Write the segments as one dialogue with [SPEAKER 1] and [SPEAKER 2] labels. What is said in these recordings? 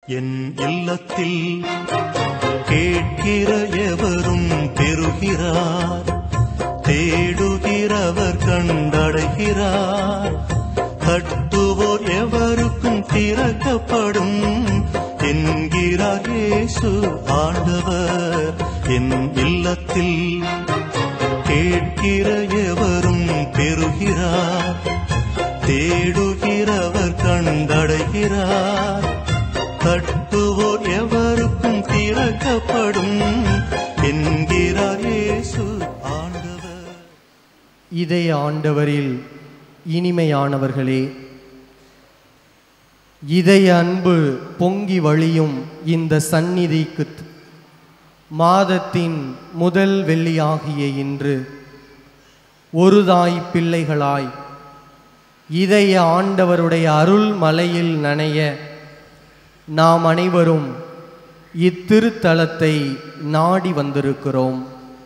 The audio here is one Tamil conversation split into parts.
[SPEAKER 1] என் இல்லத்தில் கேட்கிற எவரும் பெறுகிறார் தேடுகிறவர் கண்டடைகிறார் தட்டுவோர் எவருக்கும் திறக்கப்படும் என்கிறார் இயேசு ஆண்டவர் என் இல்லத்தில் கேட்கிற எவரும் பெறுகிறார் தேடுகிறவர் கண்டடைகிறார் தட்டுவோர் எவருக்கும் திறக்கப்படும் என்கிறார் இயேசு ஆண்டவர்
[SPEAKER 2] இதய ஆண்டவரில் இனிமையானவர்களே இதய அன்பு பொங்கி வழியும் இந்த சந்நிதிக்கு த்- மாதத்தின் முதல் வெள்ளியாகிய இன்று ஒரு தாய் பிள்ளைகளாய் இதய ஆண்டவருடைய அருள் மலையில் நனைய நாம் அனைவரும் இத்திருத்தலத்தை நாடி வந்திருக்கிறோம்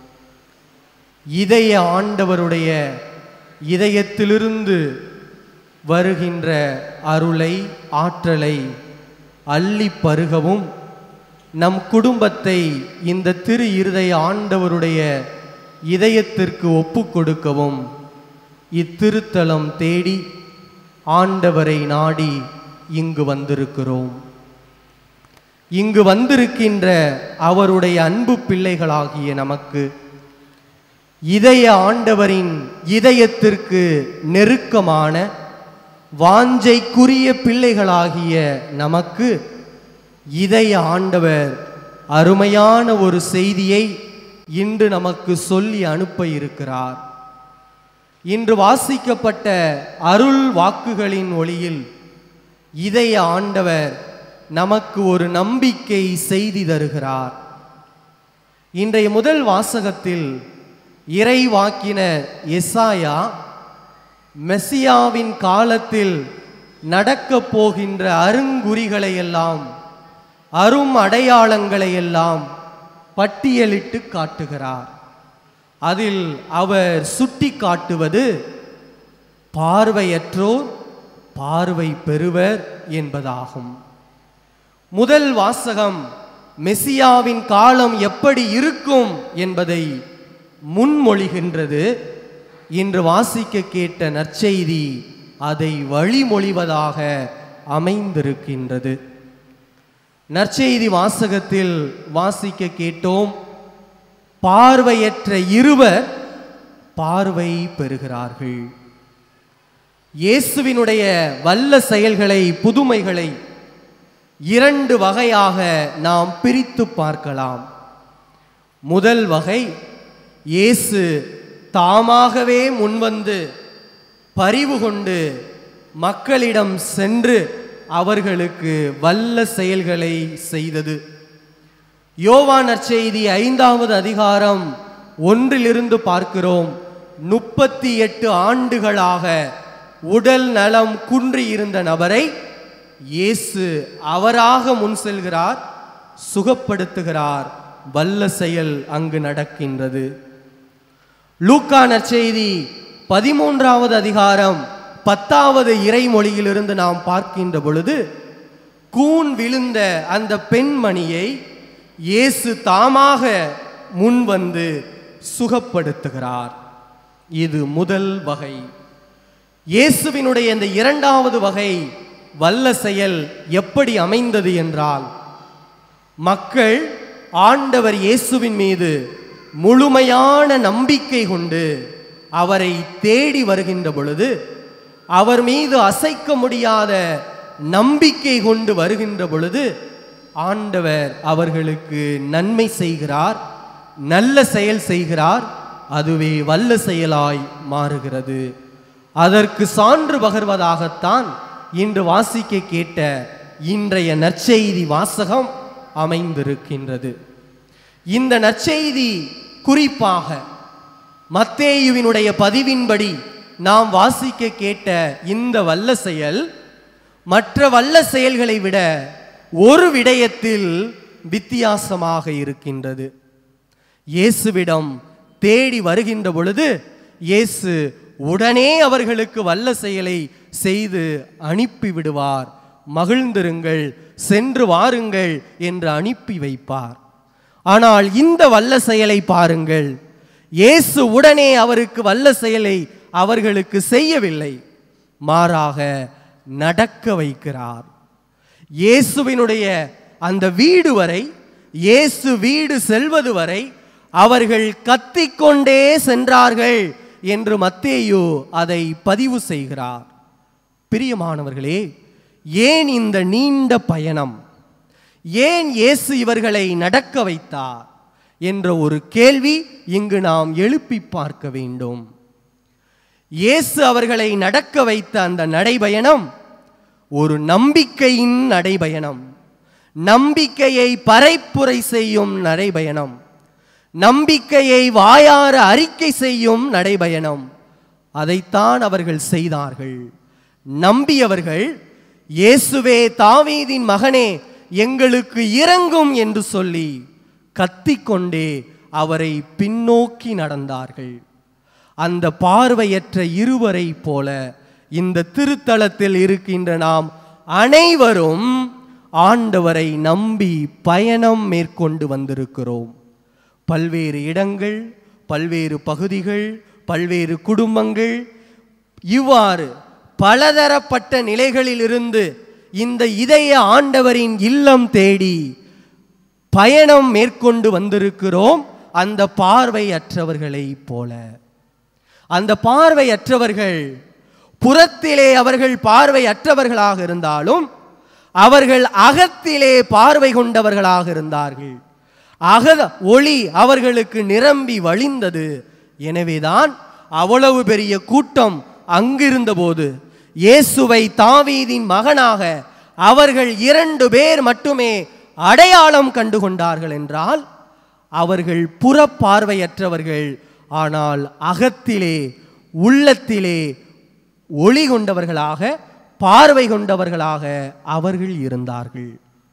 [SPEAKER 2] இதய ஆண்டவருடைய இதயத்திலிருந்து வருகின்ற அருளை ஆற்றலை அள்ளி பருகவும் நம் குடும்பத்தை இந்த திரு இருதய ஆண்டவருடைய இதயத்திற்கு ஒப்புக் கொடுக்கவும் இத்திருத்தலம் தேடி ஆண்டவரை நாடி இங்கு வந்திருக்கிறோம் இங்கு வந்திருக்கின்ற அவருடைய அன்பு பிள்ளைகளாகிய நமக்கு இதய ஆண்டவரின் இதயத்திற்கு நெருக்கமான வாஞ்சைக்குரிய பிள்ளைகளாகிய நமக்கு இதய ஆண்டவர் அருமையான ஒரு செய்தியை இன்று நமக்கு சொல்லி அனுப்ப இருக்கிறார் இன்று வாசிக்கப்பட்ட அருள் வாக்குகளின் ஒளியில் இதய ஆண்டவர் நமக்கு ஒரு நம்பிக்கை செய்தி தருகிறார் இன்றைய முதல் வாசகத்தில் இறை வாக்கினர் எசாயா மெசியாவின் காலத்தில் நடக்கப் போகின்ற அருங்குறிகளை எல்லாம் அரும் அடையாளங்களை எல்லாம் பட்டியலிட்டு காட்டுகிறார் அதில் அவர் சுட்டி காட்டுவது பார்வையற்றோர் பார்வை பெறுவர் என்பதாகும் முதல் வாசகம் மெசியாவின் காலம் எப்படி இருக்கும் என்பதை முன்மொழிகின்றது இன்று வாசிக்க கேட்ட நற்செய்தி அதை வழிமொழிவதாக அமைந்திருக்கின்றது நற்செய்தி வாசகத்தில் வாசிக்க கேட்டோம் பார்வையற்ற இருவர் பார்வை பெறுகிறார்கள் இயேசுவினுடைய வல்ல செயல்களை புதுமைகளை இரண்டு வகையாக நாம் பிரித்து பார்க்கலாம் முதல் வகை இயேசு தாமாகவே முன்வந்து பரிவு கொண்டு மக்களிடம் சென்று அவர்களுக்கு வல்ல செயல்களை செய்தது யோவான் நற்செய்தி ஐந்தாவது அதிகாரம் ஒன்றிலிருந்து பார்க்கிறோம் முப்பத்தி எட்டு ஆண்டுகளாக உடல் நலம் குன்றியிருந்த நபரை இயேசு அவராக முன் செல்கிறார் சுகப்படுத்துகிறார் வல்ல செயல் அங்கு நடக்கின்றது லூக்கா நற்செய்தி பதிமூன்றாவது அதிகாரம் பத்தாவது இறைமொழியிலிருந்து நாம் பார்க்கின்ற பொழுது கூன் விழுந்த அந்த பெண்மணியை இயேசு தாமாக முன்வந்து சுகப்படுத்துகிறார் இது முதல் வகை இயேசுவினுடைய இந்த இரண்டாவது வகை வல்ல செயல் எப்படி அமைந்தது என்றால் மக்கள் ஆண்டவர் இயேசுவின் மீது முழுமையான நம்பிக்கை கொண்டு அவரை தேடி வருகின்ற பொழுது அவர் மீது அசைக்க முடியாத நம்பிக்கை கொண்டு வருகின்ற பொழுது ஆண்டவர் அவர்களுக்கு நன்மை செய்கிறார் நல்ல செயல் செய்கிறார் அதுவே வல்ல செயலாய் மாறுகிறது அதற்கு சான்று பகர்வதாகத்தான் இன்று வாசிக்க கேட்ட இன்றைய நற்செய்தி வாசகம் அமைந்திருக்கின்றது இந்த நற்செய்தி குறிப்பாக மத்தேயுவினுடைய பதிவின்படி நாம் வாசிக்க கேட்ட இந்த வல்ல செயல் மற்ற வல்ல செயல்களை விட ஒரு விடயத்தில் வித்தியாசமாக இருக்கின்றது இயேசுவிடம் தேடி வருகின்ற பொழுது இயேசு உடனே அவர்களுக்கு வல்ல செயலை செய்து அனுப்பி விடுவார் மகிழ்ந்திருங்கள் சென்று வாருங்கள் என்று அனுப்பி வைப்பார் ஆனால் இந்த வல்ல செயலை பாருங்கள் இயேசு உடனே அவருக்கு வல்ல செயலை அவர்களுக்கு செய்யவில்லை மாறாக நடக்க வைக்கிறார் இயேசுவினுடைய அந்த வீடு வரை இயேசு வீடு செல்வது வரை அவர்கள் கத்திக்கொண்டே சென்றார்கள் என்று மத்தேயு அதை பதிவு செய்கிறார் பிரியமானவர்களே ஏன் இந்த நீண்ட பயணம் ஏன் இயேசு இவர்களை நடக்க வைத்தார் என்ற ஒரு கேள்வி இங்கு நாம் எழுப்பி பார்க்க வேண்டும் இயேசு அவர்களை நடக்க வைத்த அந்த நடைபயணம் ஒரு நம்பிக்கையின் நடைபயணம் நம்பிக்கையை பறைப்புரை செய்யும் நடைபயணம் நம்பிக்கையை வாயார அறிக்கை செய்யும் நடைபயணம் அதைத்தான் அவர்கள் செய்தார்கள் நம்பியவர்கள் இயேசுவே தாவீதின் மகனே எங்களுக்கு இறங்கும் என்று சொல்லி கத்திக்கொண்டே அவரை பின்னோக்கி நடந்தார்கள் அந்த பார்வையற்ற இருவரை போல இந்த திருத்தலத்தில் இருக்கின்ற நாம் அனைவரும் ஆண்டவரை நம்பி பயணம் மேற்கொண்டு வந்திருக்கிறோம் பல்வேறு இடங்கள் பல்வேறு பகுதிகள் பல்வேறு குடும்பங்கள் இவ்வாறு பலதரப்பட்ட நிலைகளிலிருந்து இந்த இதய ஆண்டவரின் இல்லம் தேடி பயணம் மேற்கொண்டு வந்திருக்கிறோம் அந்த பார்வையற்றவர்களைப் போல அந்த பார்வையற்றவர்கள் புறத்திலே அவர்கள் பார்வையற்றவர்களாக இருந்தாலும் அவர்கள் அகத்திலே பார்வை கொண்டவர்களாக இருந்தார்கள் அக ஒளி அவர்களுக்கு நிரம்பி வழிந்தது எனவேதான் அவ்வளவு பெரிய கூட்டம் அங்கிருந்தபோது இயேசுவை தாவீதின் மகனாக அவர்கள் இரண்டு பேர் மட்டுமே அடையாளம் கண்டு கொண்டார்கள் என்றால் அவர்கள் புறப்பார்வையற்றவர்கள் ஆனால் அகத்திலே உள்ளத்திலே ஒளி கொண்டவர்களாக பார்வை கொண்டவர்களாக அவர்கள் இருந்தார்கள்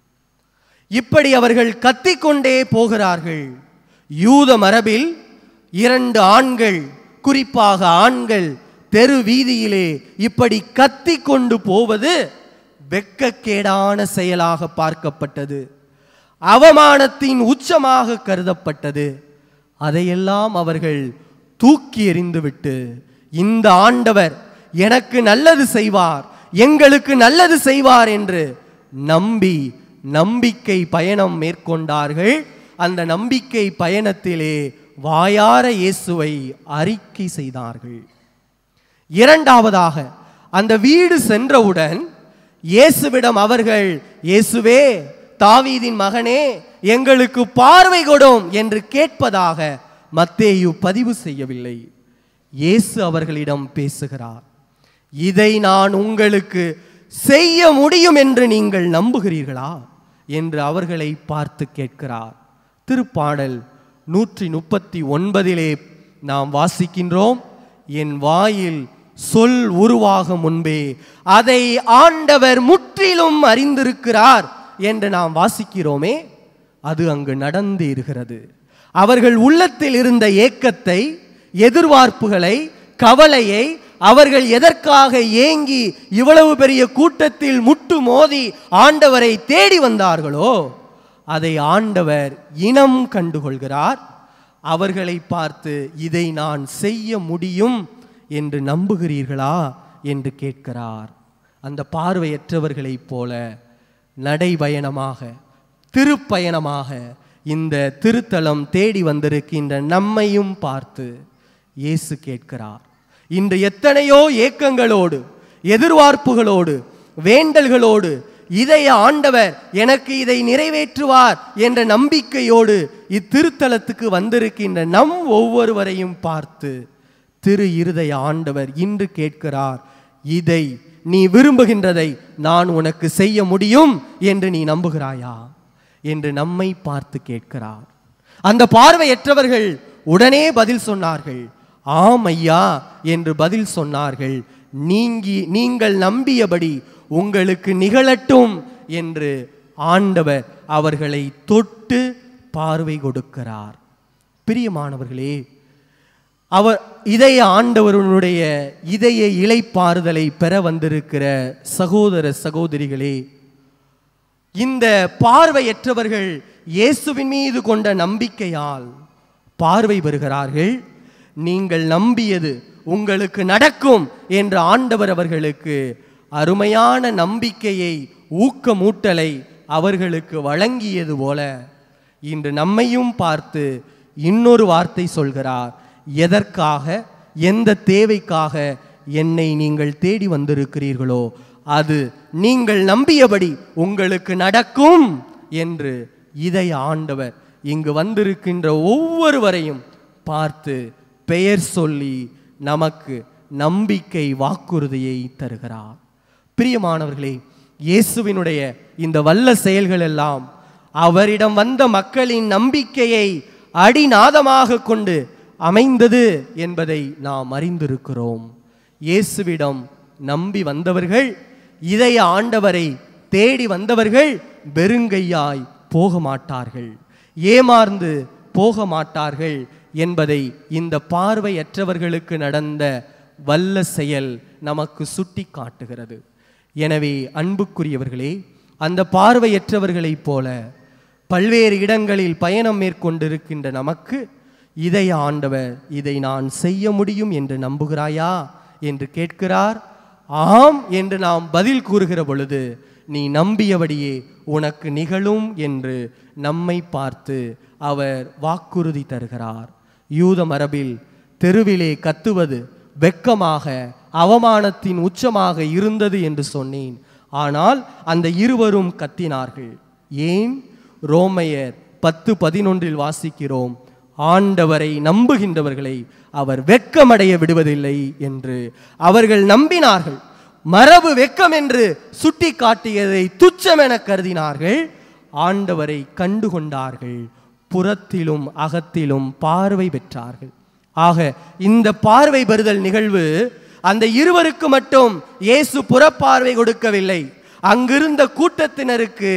[SPEAKER 2] இப்படி அவர்கள் கத்திக்கொண்டே போகிறார்கள் யூத மரபில் இரண்டு ஆண்கள் குறிப்பாக ஆண்கள் தெரு வீதியிலே இப்படி கத்திக்கொண்டு போவது வெட்கக்கேடான செயலாக பார்க்கப்பட்டது அவமானத்தின் உச்சமாக கருதப்பட்டது அதையெல்லாம் அவர்கள் தூக்கி எறிந்துவிட்டு இந்த ஆண்டவர் எனக்கு நல்லது செய்வார் எங்களுக்கு நல்லது செய்வார் என்று நம்பி நம்பிக்கை பயணம் மேற்கொண்டார்கள் அந்த நம்பிக்கை பயணத்திலே வாயார இயேசுவை அறிக்கை செய்தார்கள் இரண்டாவதாக அந்த வீடு சென்றவுடன் இயேசுவிடம் அவர்கள் இயேசுவே தாவீதின் மகனே எங்களுக்கு பார்வை கொடும் என்று கேட்பதாக மத்தேயு பதிவு செய்யவில்லை இயேசு அவர்களிடம் பேசுகிறார் இதை நான் உங்களுக்கு செய்ய முடியும் என்று நீங்கள் நம்புகிறீர்களா என்று அவர்களை பார்த்து கேட்கிறார் திருப்பாடல் நூற்றி முப்பத்தி ஒன்பதிலே நாம் வாசிக்கின்றோம் என் வாயில் சொல் உருவாக முன்பே அதை ஆண்டவர் முற்றிலும் அறிந்திருக்கிறார் என்று நாம் வாசிக்கிறோமே அது அங்கு நடந்தேறுகிறது அவர்கள் உள்ளத்தில் இருந்த ஏக்கத்தை எதிர்பார்ப்புகளை கவலையை அவர்கள் எதற்காக ஏங்கி இவ்வளவு பெரிய கூட்டத்தில் முட்டு மோதி ஆண்டவரை தேடி வந்தார்களோ அதை ஆண்டவர் இனம் கண்டுகொள்கிறார் அவர்களை பார்த்து இதை நான் செய்ய முடியும் என்று நம்புகிறீர்களா என்று கேட்கிறார் அந்த பார்வையற்றவர்களைப் போல நடைபயணமாக திருப்பயணமாக இந்த திருத்தலம் தேடி வந்திருக்கின்ற நம்மையும் பார்த்து இயேசு கேட்கிறார் இன்று எத்தனையோ ஏக்கங்களோடு எதிர்பார்ப்புகளோடு வேண்டல்களோடு இதய ஆண்டவர் எனக்கு இதை நிறைவேற்றுவார் என்ற நம்பிக்கையோடு இத்திருத்தலத்துக்கு வந்திருக்கின்ற நம் ஒவ்வொருவரையும் பார்த்து திரு இருதய ஆண்டவர் இன்று கேட்கிறார் இதை நீ விரும்புகின்றதை நான் உனக்கு செய்ய முடியும் என்று நீ நம்புகிறாயா என்று நம்மை பார்த்து கேட்கிறார் அந்த பார்வையற்றவர்கள் உடனே பதில் சொன்னார்கள் ஆம் ஐயா என்று பதில் சொன்னார்கள் நீங்கி நீங்கள் நம்பியபடி உங்களுக்கு நிகழட்டும் என்று ஆண்டவர் அவர்களை தொட்டு பார்வை கொடுக்கிறார் பிரியமானவர்களே அவர் இதய ஆண்டவருடைய இதய இளைப்பாறுதலை பெற வந்திருக்கிற சகோதர சகோதரிகளே இந்த பார்வையற்றவர்கள் இயேசுவின் மீது கொண்ட நம்பிக்கையால் பார்வை பெறுகிறார்கள் நீங்கள் நம்பியது உங்களுக்கு நடக்கும் என்ற ஆண்டவர் அவர்களுக்கு அருமையான நம்பிக்கையை ஊக்கமூட்டலை அவர்களுக்கு வழங்கியது போல இன்று நம்மையும் பார்த்து இன்னொரு வார்த்தை சொல்கிறார் எதற்காக எந்த தேவைக்காக என்னை நீங்கள் தேடி வந்திருக்கிறீர்களோ அது நீங்கள் நம்பியபடி உங்களுக்கு நடக்கும் என்று இதய ஆண்டவர் இங்கு வந்திருக்கின்ற ஒவ்வொருவரையும் பார்த்து பெயர் சொல்லி நமக்கு நம்பிக்கை வாக்குறுதியை தருகிறார் பிரியமானவர்களே இயேசுவினுடைய இந்த வல்ல செயல்கள் எல்லாம் அவரிடம் வந்த மக்களின் நம்பிக்கையை அடிநாதமாக கொண்டு அமைந்தது என்பதை நாம் அறிந்திருக்கிறோம் இயேசுவிடம் நம்பி வந்தவர்கள் இதய ஆண்டவரை தேடி வந்தவர்கள் வெறுங்கையாய் போக மாட்டார்கள் ஏமாந்து போக மாட்டார்கள் என்பதை இந்த பார்வையற்றவர்களுக்கு நடந்த வல்ல செயல் நமக்கு சுட்டி காட்டுகிறது எனவே அன்புக்குரியவர்களே அந்த பார்வையற்றவர்களைப் போல பல்வேறு இடங்களில் பயணம் மேற்கொண்டிருக்கின்ற நமக்கு இதய ஆண்டவர் இதை நான் செய்ய முடியும் என்று நம்புகிறாயா என்று கேட்கிறார் ஆம் என்று நாம் பதில் கூறுகிற பொழுது நீ நம்பியபடியே உனக்கு நிகழும் என்று நம்மை பார்த்து அவர் வாக்குறுதி தருகிறார் யூத மரபில் தெருவிலே கத்துவது வெட்கமாக அவமானத்தின் உச்சமாக இருந்தது என்று சொன்னேன் ஆனால் அந்த இருவரும் கத்தினார்கள் ஏன் ரோமையர் பத்து பதினொன்றில் வாசிக்கிறோம் ஆண்டவரை நம்புகின்றவர்களை அவர் வெட்கமடைய விடுவதில்லை என்று அவர்கள் நம்பினார்கள் மரபு வெட்கம் என்று சுட்டி காட்டியதை துச்சமென கருதினார்கள் ஆண்டவரை கண்டுகொண்டார்கள் புறத்திலும் அகத்திலும் பார்வை பெற்றார்கள் ஆக இந்த பார்வை பெறுதல் நிகழ்வு அந்த இருவருக்கு மட்டும் இயேசு புறப்பார்வை கொடுக்கவில்லை அங்கிருந்த கூட்டத்தினருக்கு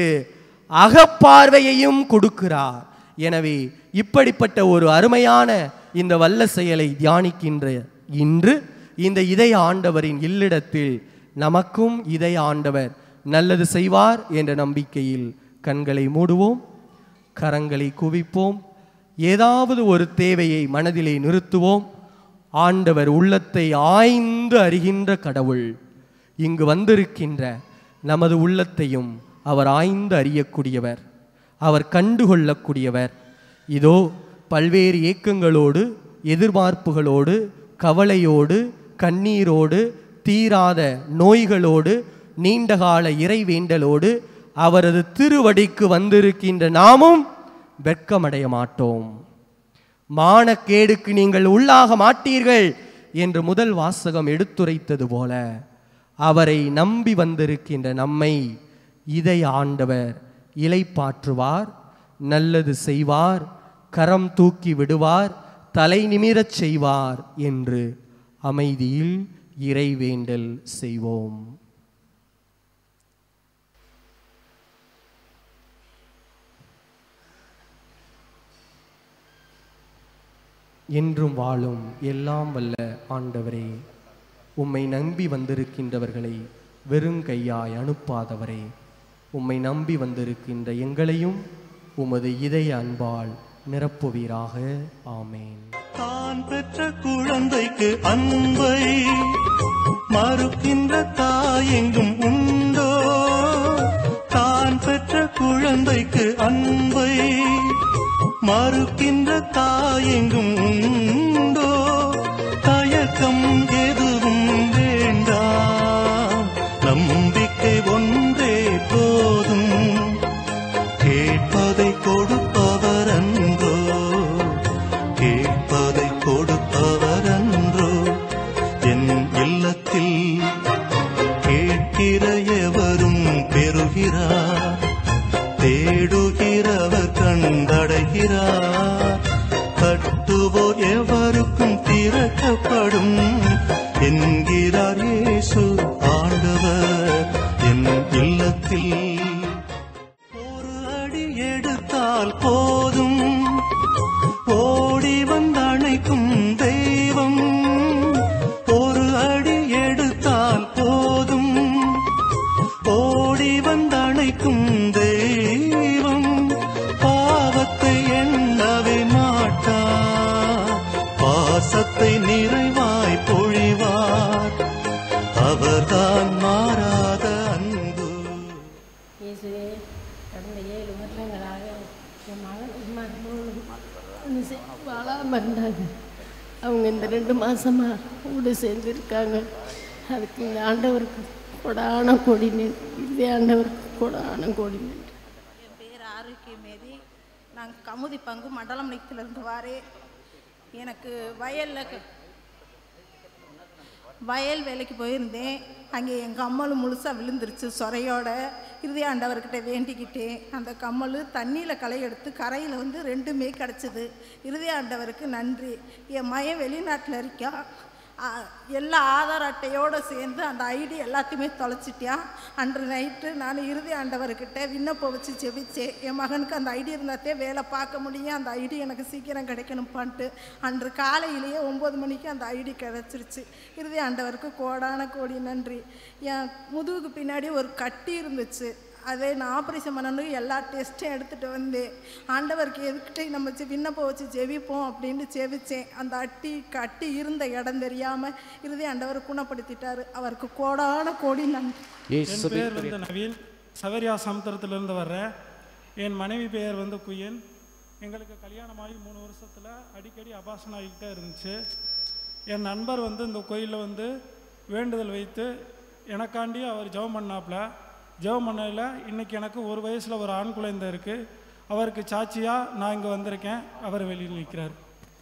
[SPEAKER 2] அகப்பார்வையையும் கொடுக்கிறார் எனவே இப்படிப்பட்ட ஒரு அருமையான இந்த வல்ல செயலை தியானிக்கின்ற இன்று இந்த இதய ஆண்டவரின் இல்லிடத்தில் நமக்கும் இதய ஆண்டவர் நல்லது செய்வார் என்ற நம்பிக்கையில் கண்களை மூடுவோம் கரங்களை குவிப்போம் ஏதாவது ஒரு தேவையை மனதிலே நிறுத்துவோம் ஆண்டவர் உள்ளத்தை ஆய்ந்து அறிகின்ற கடவுள் இங்கு வந்திருக்கின்ற நமது உள்ளத்தையும் அவர் ஆய்ந்து அறியக்கூடியவர் அவர் கண்டுகொள்ளக்கூடியவர் இதோ பல்வேறு ஏக்கங்களோடு எதிர்பார்ப்புகளோடு கவலையோடு கண்ணீரோடு தீராத நோய்களோடு நீண்டகால இறைவேண்டலோடு அவரது திருவடிக்கு வந்திருக்கின்ற நாமும் வெட்கமடைய மாட்டோம் மானக்கேடுக்கு நீங்கள் உள்ளாக மாட்டீர்கள் என்று முதல் வாசகம் எடுத்துரைத்தது போல அவரை நம்பி வந்திருக்கின்ற நம்மை இதை ஆண்டவர் இலைப்பாற்றுவார் நல்லது செய்வார் கரம் தூக்கி விடுவார் தலை நிமிரச் செய்வார் என்று அமைதியில் இறைவேண்டல் செய்வோம் என்றும் வாழும் எல்லாம் வல்ல ஆண்டவரே உம்மை நம்பி வந்திருக்கின்றவர்களை வெறுங்கையாய் அனுப்பாதவரே உம்மை நம்பி வந்திருக்கின்ற எங்களையும் உமது இதய அன்பால் நிரப்புவீராக ஆமேன்
[SPEAKER 1] தான் பெற்ற குழந்தைக்கு அன்பை மறுக்கின்ற தாயெங்கும் உண்டோ தான் பெற்ற குழந்தைக்கு அன்பை மறுக்கின்ற தாயெங்கும் உண்டோ தயக்கம் எதுவும் வேண்டாம் நம்பிக்கை ஒன்றே போதும் கேட்பதை கொடுப்பவர் அன்றோ கேட்பதை கொடுப்பவர் அன்றோ என் இல்லத்தில் கேட்கிற எவரும் பெறுகிறார் தேடுகிறவர் கண்டடைகிறார் தட்டுவோர் எவருக்கும் திறக்கப்படும் என்கிறார் இயேசு ஆண்டவர் என் இல்லத்தில் ஒரு அடி எடுத்தால் போதும் ஓடி வந்தணைக்கும் தெய்வம்
[SPEAKER 3] கடந்த ஏழு வருடங்களாக என் மகன் மருமகளும் ஒன்று சே வாழாமல் இருந்தாங்க அவங்க இந்த ரெண்டு மாசமாக கூட சேர்ந்துருக்காங்க அதுக்கு இந்த ஆண்டவருக்கு கொடான கொடி நின்று இதே ஆண்டவருக்கு கொடான கொடி நின்று
[SPEAKER 4] என் பேர் ஆரோக்கியமேதி நான் கமுதி பங்கு மண்டலம் நிலத்திலிருந்து வாரேன் எனக்கு வயலில் க- வயல் வேலைக்கு போயிருந்தேன் அங்கே என் கம்மல் முழுசாக விழுந்துருச்சு சொரையோட இறுதி ஆண்டவர்கிட்ட வேண்டிக்கிட்டேன் அந்த கம்மல் தண்ணியில் களை எடுத்து கரையில் வந்து ரெண்டுமே கிடச்சிது இறுதி ஆண்டவருக்கு நன்றி என் மயன் வெளிநாட்டில் இருக்கான் ஆ, எல்லா ஆதார் அட்டையோடு சேர்ந்து அந்த ஐடி எல்லாத்தையுமே தொலைச்சிட்டியான் அன்று நைட்டு நான் இறுதி ஆண்டவர்கிட்ட விண்ணப்பம் வச்சு ஜெபிச்சேன் என் மகனுக்கு அந்த ஐடி இருந்தாத்தே வேலை பார்க்க முடியும் அந்த ஐடி எனக்கு சீக்கிரம் கிடைக்கணும்ப்பான்ட்டு அன்று காலையிலேயே ஒம்பது மணிக்கு அந்த ஐடி கிடச்சிருச்சு இறுதி ஆண்டவருக்கு கோடான கோடி நன்றி என் முதுகுக்கு பின்னாடி ஒரு கட்டி இருந்துச்சு அதை நான் ஆப்ரேஷன் பண்ணணும் எல்லா டெஸ்ட்டும் எடுத்துகிட்டு வந்தேன் ஆண்டவருக்கு எதுக்கிட்டே நம்ம ஜெ- விண்ணப்பம் வச்சு ஜெபிப்போம் அப்படின்னு ஜெபிச்சேன் அந்த அட்டி கட்டி இருந்த இடம் தெரியாமல் இறுதி ஆண்டவர் குணப்படுத்திட்டாரு அவருக்கு கோடான கோடி நன்றி
[SPEAKER 5] என் பேர் வந்து நவீன் சவரியா சமுத்திரத்திலிருந்து வர்றேன் என் மனைவி பெயர் வந்து குயன் எங்களுக்கு கல்யாணமாகி மூணு வருஷத்தில் அடிக்கடி அபாசனம் ஆகிக்கிட்டே இருந்துச்சு என் நண்பர் வந்து இந்த கோயிலில் வந்து வேண்டுதல் வைத்து எனக்காண்டி அவர் ஜெபம் பண்ணாப்புல ஜெபம் பண்ணையில் இன்னைக்கு எனக்கு ஒரு வயசில் ஒரு ஆண் குழந்தை இருக்குது அவருக்கு சாட்சியாக நான் இங்கே வந்திருக்கேன் அவர் வெளியில் நிற்கிறார்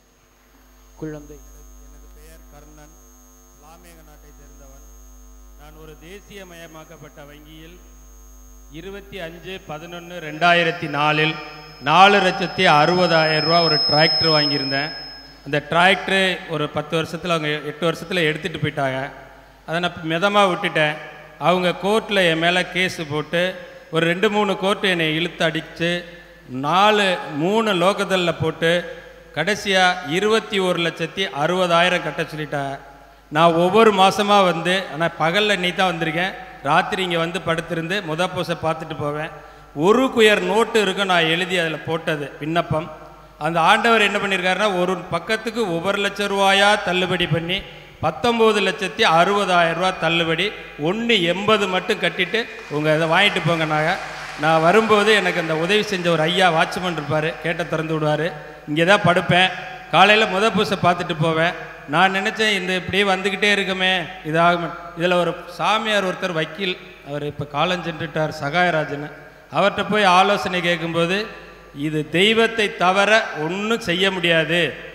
[SPEAKER 6] குழந்தை
[SPEAKER 7] எனது பெயர் கர்ணன் லாமேக நாட்டை சேர்ந்தவன் நான் ஒரு தேசியமயமாக்கப்பட்ட வங்கியில் இருபத்தி அஞ்சு பதினொன்று ரெண்டாயிரத்தி நாலில் நாலு லட்சத்தி அறுபதாயிரம் ரூபா ஒரு டிராக்டர் வாங்கியிருந்தேன் அந்த டிராக்டரு ஒரு பத்து வருஷத்தில் அவங்க எட்டு வருஷத்தில் எடுத்துகிட்டு போயிட்டாங்க அதை நான் மிதமாக விட்டுட்டேன் அவங்க கோர்ட்டில் என் மேலே கேஸு போட்டு ஒரு ரெண்டு மூணு கோர்ட்டு என்னை இழுத்து அடித்து நாலு மூணு லோக்கதலில் போட்டு கடைசியாக இருபத்தி ஒரு லட்சத்தி அறுபதாயிரம் கட்ட சொல்லிட்டாங்க நான் ஒவ்வொரு மாதமாக வந்து ஆனால் பகலில் நீ தான் வந்திருக்கேன் ராத்திரி இங்கே வந்து படுத்திருந்து முத பூசை பார்த்துட்டு போவேன் ஒரு குயர் நோட்டு இருக்கும் நான் எழுதி அதில் போட்டது விண்ணப்பம் அந்த ஆண்டவர் என்ன பண்ணியிருக்காருன்னா ஒரு பக்கத்துக்கு ஒவ்வொரு லட்ச ரூபாயா தள்ளுபடி பண்ணி பத்தொம்போது லட்சத்தி அறுபதாயிரம் ரூபா தள்ளுபடி ஒன்று எண்பது மட்டும் கட்டிட்டு உங்கள் இதை வாங்கிட்டு போங்க நாங்கள் நான் வரும்போது எனக்கு அந்த உதவி செஞ்ச ஒரு ஐயா வாட்ச்மேன் இருப்பார் கேட்ட திறந்து விடுவார் இங்கே தான் படுப்பேன் காலையில் முத பூசை பார்த்துட்டு போவேன் நான் நினச்சேன் இந்த இப்படியே வந்துக்கிட்டே இருக்குமே இதாகும் இதில் ஒரு சாமியார் ஒருத்தர் வக்கீல் அவர் இப்போ காலஞ்சென்றுட்டார் சகாயராஜன் அவர்கிட்ட போய் ஆலோசனை கேட்கும்போது இது தெய்வத்தை தவிர ஒன்றும் செய்ய முடியாது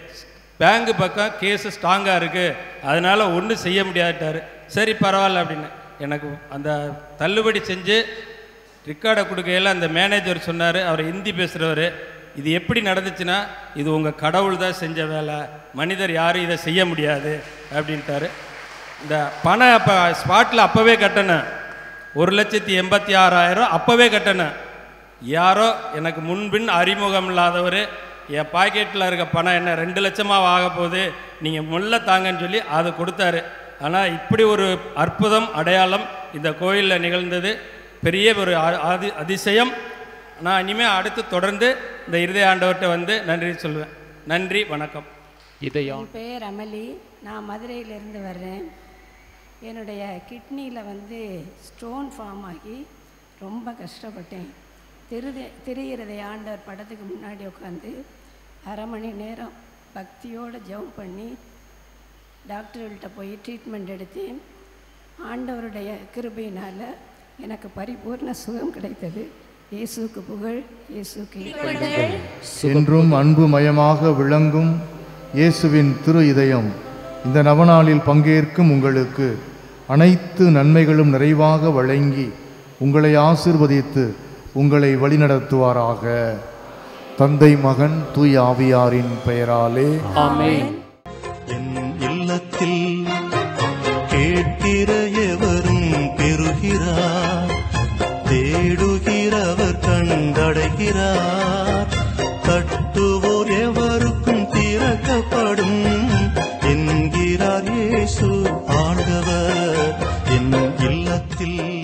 [SPEAKER 7] பேங்க் பக்கம் கேஸு ஸ்ட்ராங்காக இருக்குது அதனால் ஒன்றும் செய்ய முடியாதுட்டாரு சரி பரவாயில்ல அப்படின்னு எனக்கு அந்த தள்ளுபடி செஞ்சு ரெக்கார்டை கொடுக்கையில் அந்த மேனேஜர் சொன்னார் அவர் ஹிந்தி பேசுகிறவர் இது எப்படி நடந்துச்சுன்னா இது உங்கள் கடவுள் தான் செஞ்ச வேலை மனிதர் யாரும் இதை செய்ய முடியாது அப்படின்ட்டாரு இந்த பணம் அப்போ ஸ்பாட்டில் அப்போவே கட்டணும் ஒரு லட்சத்தி எண்பத்தி ஆறாயிரம் அப்போவே கட்டணும் யாரோ எனக்கு முன்பின் அறிமுகம் இல்லாதவர் என் பாக்கெட்டில் இருக்க பணம் என்ன ரெண்டு லட்சமாக ஆக போகுது நீங்கள் முல்ல தாங்கன்னு சொல்லி அதை கொடுத்தாரு ஆனால் இப்படி ஒரு அற்புதம் அடையாளம் இந்த கோயிலில் நிகழ்ந்தது பெரிய ஒரு அ- அதி அதிசயம் நான் இனிமேல் அடுத்து தொடர்ந்து இந்த இருதய ஆண்டவர்கிட்ட வந்து நன்றி சொல்லுவேன் நன்றி வணக்கம்
[SPEAKER 6] இதயம்
[SPEAKER 8] என் பேர் அமளி நான் மதுரையிலேருந்து வர்றேன் என்னுடைய கிட்னியில் வந்து ஸ்டோன் ஃபார்ம் ஆகி ரொம்ப கஷ்டப்பட்டேன் திருத திரையிறதை ஆண்டவர் படத்துக்கு முன்னாடி உட்காந்து அரை மணி நேரம் பக்தியோடு ஜெபம் பண்ணி டாக்டர்கள்ட்ட போய் ட்ரீட்மெண்ட் எடுத்தேன் ஆண்டவருடைய கிருபையினால் எனக்கு பரிபூர்ண சுகம் கிடைத்தது இயேசுக்கு புகழ் இயேசுக்கு
[SPEAKER 9] என்றும் அன்புமயமாக விளங்கும் இயேசுவின் திரு இதயம் இந்த நவநாளில் பங்கேற்கும் உங்களுக்கு அனைத்து நன்மைகளும் நிறைவாக வழங்கி உங்களை ஆசிர்வதித்து உங்களை வழிநடத்துவாராக தந்தை மகன் தூய் ஆவியாரின் பெயராலே
[SPEAKER 6] ஆமென்
[SPEAKER 1] என் இல்லத்தில் கேட்கிற எவரும் பெறுகிறார் தேடுகிறவர் கண்டடைகிறார் தட்டுவோர் எவருக்கும் திறக்கப்படும் என்கிறார் இயேசு ஆண்டவர் என் இல்லத்தில்